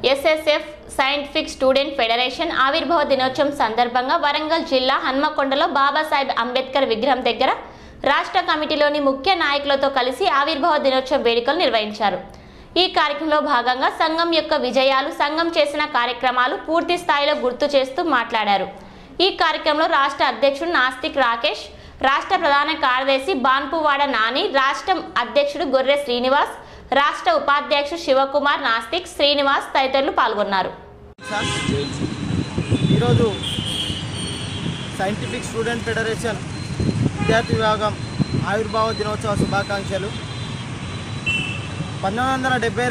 SSF scientific student federation ఆవిర్భావ దినోత్సవం సందర్భంగా వరంగల్ జిల్లా హన్మకొండలో బాబాసాహెబ్ అంబేద్కర్ విగ్రహం దగ్గర రాష్ట్ర కమిటీలోని ముఖ్య నాయకులతో కలిసి ఆవిర్భావ దినోత్సవం వేడుకలు నిర్వహించారు ఈ కార్యక్రమంలో భాగంగా సంఘం యొక్క విజయాలు సంఘం చేసిన కార్యక్రమాలు పూర్తి స్థాయిలో గుర్తు చేస్తూ మాట్లాడారు ఈ కార్యక్రమంలో రాష్ట్ర అధ్యక్షుడు నాస్తిక్ రాకేష్ రాష్ట్ర ప్రధాన కార్యదర్శి బాన్పువాడ నాని రాష్ట్ర అధ్యక్షుడు గొర్రె శ్రీనివాస్ రాష్ట్ర ఉపాధ్యక్షుడు శివకుమార్ నాస్తిక్ శ్రీనివాస్ తదితరులు పాల్గొన్నారు సార్ ఈరోజు సైంటిఫిక్ స్టూడెంట్ ఫెడరేషన్ విద్యార్థి విభాగం ఆవిర్భావ దినోత్సవ శుభాకాంక్షలు పంతొమ్మిది వందల డెబ్బై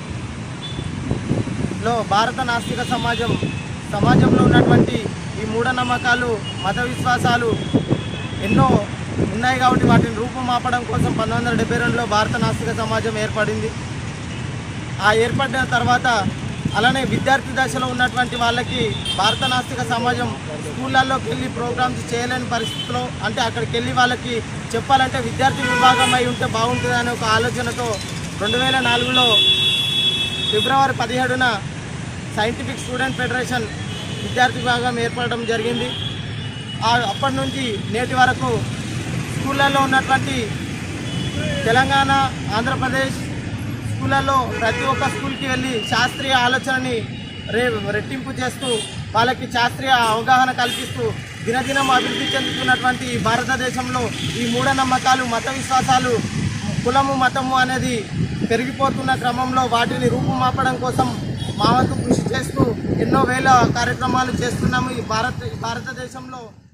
రెండులో భారత నాస్తిక సమాజం సమాజంలో ఉన్నటువంటి ఈ మూఢనమ్మకాలు మత విశ్వాసాలు ఎన్నో ఉన్నాయి కాబట్టి వాటిని రూపుమాపడం కోసం పంతొమ్మిది వందల డెబ్బై రెండులో భారత నాస్తిక సమాజం ఏర్పడింది ఆ ఏర్పడిన తర్వాత అలానే విద్యార్థి దశలో ఉన్నటువంటి వాళ్ళకి భారత నాస్తిక సమాజం స్కూళ్ళల్లోకి వెళ్ళి ప్రోగ్రామ్స్ చేయలేని పరిస్థితిలో అంటే అక్కడికి వెళ్ళి వాళ్ళకి చెప్పాలంటే విద్యార్థి విభాగం అయి ఉంటే బాగుంటుంది అనే ఒక ఆలోచనతో రెండు వేల నాలుగులో ఫిబ్రవరి పదిహేడున సైంటిఫిక్ స్టూడెంట్ ఫెడరేషన్ విద్యార్థి విభాగం ఏర్పడడం జరిగింది ఆ అప్పటి నుంచి నేటి వరకు స్కూళ్ళల్లో ఉన్నటువంటి తెలంగాణ ఆంధ్రప్రదేశ్ స్కూళ్ళల్లో ప్రతి ఒక్క స్కూల్కి వెళ్ళి శాస్త్రీయ ఆలోచనని రే రెట్టింపు చేస్తూ వాళ్ళకి శాస్త్రీయ అవగాహన కల్పిస్తూ దినదినం అభివృద్ధి చెందుతున్నటువంటి ఈ భారతదేశంలో ఈ మూఢనమ్మకాలు మత విశ్వాసాలు కులము మతము అనేది పెరిగిపోతున్న క్రమంలో వాటిని రూపుమాపడం కోసం మా వంతు కృషి చేస్తూ ఎన్నో వేల కార్యక్రమాలు చేస్తున్నాము ఈ భారత భారతదేశంలో